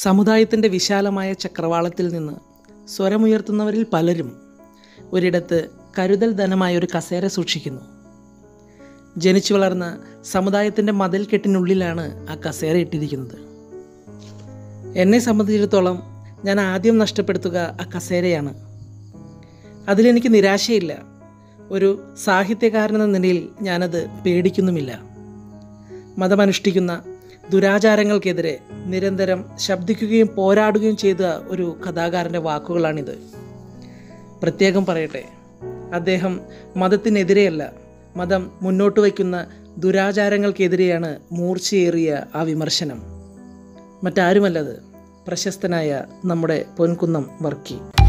സമുദായത്തിൻ്റെ വിശാലമായ ചക്രവാളത്തിൽ നിന്ന് സ്വരമുയർത്തുന്നവരിൽ പലരും ഒരിടത്ത് കരുതൽ ധനമായ ഒരു കസേര സൂക്ഷിക്കുന്നു ജനിച്ചു വളർന്ന സമുദായത്തിൻ്റെ മതിൽക്കെട്ടിനുള്ളിലാണ് ആ കസേര ഇട്ടിരിക്കുന്നത് എന്നെ സംബന്ധിച്ചിടത്തോളം ഞാൻ ആദ്യം നഷ്ടപ്പെടുത്തുക ആ കസേരയാണ് അതിലെനിക്ക് നിരാശയില്ല ഒരു സാഹിത്യകാരനെന്ന നിലയിൽ ഞാനത് പേടിക്കുന്നുമില്ല മതമനുഷ്ഠിക്കുന്ന ദുരാചാരങ്ങൾക്കെതിരെ നിരന്തരം ശബ്ദിക്കുകയും പോരാടുകയും ചെയ്ത ഒരു കഥാകാരൻ്റെ വാക്കുകളാണിത് പ്രത്യേകം പറയട്ടെ അദ്ദേഹം മതത്തിനെതിരെയല്ല മതം മുന്നോട്ട് വയ്ക്കുന്ന ദുരാചാരങ്ങൾക്കെതിരെയാണ് മൂർച്ചയേറിയ ആ വിമർശനം മറ്റാരുമല്ലത് പ്രശസ്തനായ നമ്മുടെ പൊൻകുന്നം വർക്കി